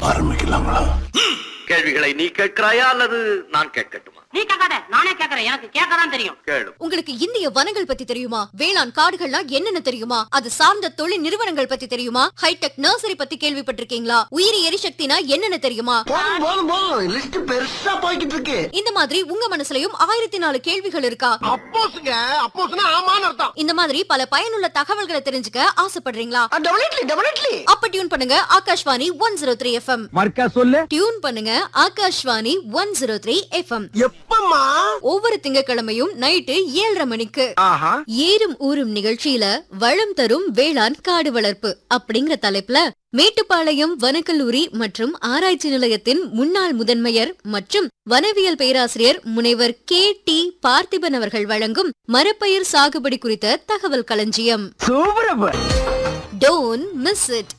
ஆரம்பிக்கலாங்களா கேள்விகளை நீ கேட்கிறாயா அல்லது நான் கேட்கட்டுமா நீ கேட்காத நானே கேக்குறேன் எனக்கு கேட்கதான் தெரியும் கேளு உங்களுக்கு இந்திய வனங்கள் பத்தி தெரியுமா வேளாண் காடுகள்லாம் என்னென்ன தெரியுமா அது சார்ந்த தொழில் நிறுவனங்கள் பத்தி தெரியுமா ஹைடெக் நர்சரி பத்தி கேள்விப்பட்டிருக்கீங்களா உயிரி எரிசக்தினா என்னென்ன தெரியுமா போதும் போதும் போதும் லிஸ்ட் பெருசா போய்கிட்டு இருக்கு இந்த மாதிரி உங்க மனசுலயும் ஆயிரத்தி நாலு கேள்விகள் இருக்கா அப்போஸ்ங்க அப்போஸ்னா ஆமான்னு அர்த்தம் இந்த மாதிரி பல பயனுள்ள தகவல்களை தெரிஞ்சுக்க ஆசைப்படுறீங்களா டபுள் இட்லி டபுள் இட்லி அப்ப டியூன் பண்ணுங்க Akashvani one zero three FM மர்க்கா சொல்லு டியூன் பண்ணுங்க Akashvani one zero three FM எப்பம்மா ஒவ்வொரு திங்கட்கிழமையும் நைட்டு ஏழரை மணிக்கு ஆஹா ஏறும் ஊரும் நிகழ்ச்சியில வளம் தரும் வேளாண் காடு வளர்ப்பு அப்படிங்கிற தலைப்புல மேட்டுப்பாளையம் வனக்கல்லூரி மற்றும் ஆராய்ச்சி நிலையத்தின் முன்னாள் முதன்மையர் மற்றும் வனவியல் பேராசிரியர் முனைவர் கே டி பார்த்திபன் அவர்கள் வழங்கும் மரப்பயிர் சாகுபடி குறித்த தகவல் களஞ்சியம் சூப்பரப்ப don't miss it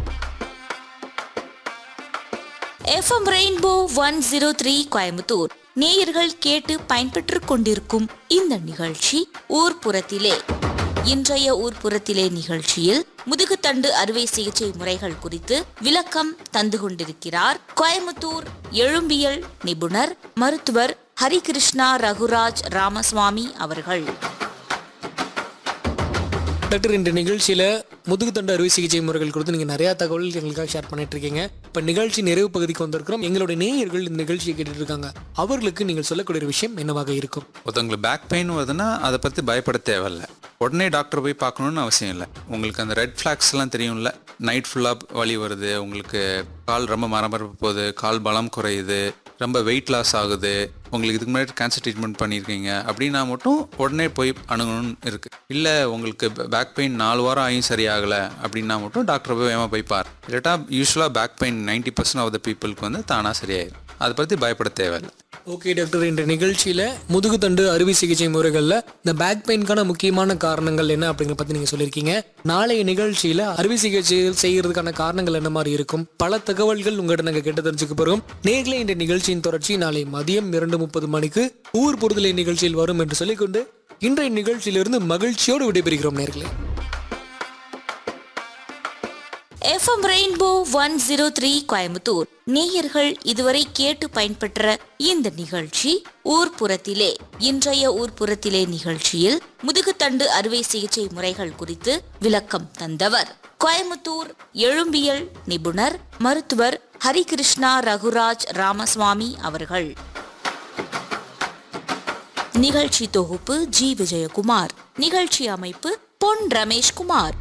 FM rainbow one zero three Coimbatore நேயர்கள் கேட்டு பயன்பெற்றுக் கொண்டிருக்கும் இந்த நிகழ்ச்சி ஊர்ப்புறத்திலே இன்றைய ஊர்ப்புறத்திலே நிகழ்ச்சியில் முதுகுத்தண்டு அறுவை சிகிச்சை முறைகள் குறித்து விளக்கம் தந்து கொண்டிருக்கிறார் கோயம்புத்தூர் எழும்பியல் நிபுணர் மருத்துவர் ஹரிகிருஷ்ணா ரகுராஜ் ராமசுவாமி அவர்கள் டாக்டர் இந்த நிகழ்ச்சியில் முதுகுத்தண்டு அறுவை சிகிச்சை முறைகள் குறித்து நீங்கள் நிறையா தகவல் எங்களுக்காக ஷேர் பண்ணிட்டு இருக்கீங்க இப்போ நிகழ்ச்சி நிறைவு பகுதிக்கு வந்திருக்கிறோம் எங்களுடைய நேயர்கள் இந்த நிகழ்ச்சியை கேட்டுட்டு இருக்காங்க அவர்களுக்கு நீங்கள் சொல்லக்கூடிய ஒரு விஷயம் என்னவாக இருக்கும் ஒருத்தவங்களுக்கு பேக் பெயின் வருதுன்னா அதை பற்றி பயப்பட தேவையில்ல உடனே டாக்டர் போய் பார்க்கணுன்னு அவசியம் இல்லை உங்களுக்கு அந்த ரெட் ஃப்ளாக்ஸ்லாம் தெரியும்ல நைட் ஃபுல்லாக வலி வருது உங்களுக்கு கால் ரொம்ப மரமரப்பு போகுது கால் பலம் குறையுது ரொம்ப வெயிட் லாஸ் ஆகுது உங்களுக்கு இதுக்கு முன்னாடி கேன்சர் ட்ரீட்மெண்ட் பண்ணியிருக்கீங்க அப்படின்னா மட்டும் உடனே போய் அணுகணும்னு இருக்குது இல்லை உங்களுக்கு பேக் பெயின் நாலு வாரம் ஆகியும் சரியாகலை அப்படின்னா மட்டும் டாக்டர் போய் வேகமாக போய் பார் இல்லாட்டா யூஸ்வலாக back pain ninety percent of the பீப்புளுக்கு வந்து தானாக சரியாயிடும் அதை பற்றி பயப்பட தேவையில்லை ஓகே டாக்டர் இந்த நிகழ்ச்சியில் முதுகுத்தண்டு அறுவை சிகிச்சை முறைகளில் இந்த பேக் பெயின்கான முக்கியமான காரணங்கள் என்ன அப்படிங்கிறத பற்றி நீங்கள் சொல்லியிருக்கீங்க நாளைய நிகழ்ச்சியில் அறுவை சிகிச்சை செய்கிறதுக்கான காரணங்கள் என்ன மாதிரி இருக்கும் பல தகவல்கள் உங்கள்கிட்ட நாங்கள் கேட்டு தெரிஞ்சுக்க போகிறோம் நேர்களே இந்த நிகழ்ச்சியின் தொடர்ச்சி நாளை மதியம் இரண்டு முப்பது மணிக்கு ஊர் பொறுதலை நிகழ்ச்சியில் வரும் என்று சொல்லிக்கொண்டு இன்றைய நிகழ்ச்சியிலிருந்து மகிழ்ச்சியோடு விடைபெறுகிறோம் நேர்களே FM rainbow one zero three Coimbatore நேயர்கள் இதுவரை கேட்டு பயன்பெற்ற இந்த நிகழ்ச்சி ஊர்ப்புறத்திலே இன்றைய ஊர்ப்புறத்திலே நிகழ்ச்சியில் முதுகுத்தண்டு அறுவை சிகிச்சை முறைகள் குறித்து விளக்கம் தந்தவர் கோயம்புத்தூர் எழும்பியல் நிபுணர் மருத்துவர் ஹரிகிருஷ்ணா ரகுராஜ் ராமசுவாமி அவர்கள் நிகழ்ச்சி தொகுப்பு ஜி விஜயகுமார் நிகழ்ச்சி அமைப்பு பொன் ரமேஷ்குமார்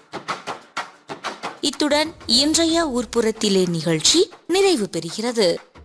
இத்துடன் இன்றைய ஊர்ப்புறத்திலே நிகழ்ச்சி நிறைவு பெறுகிறது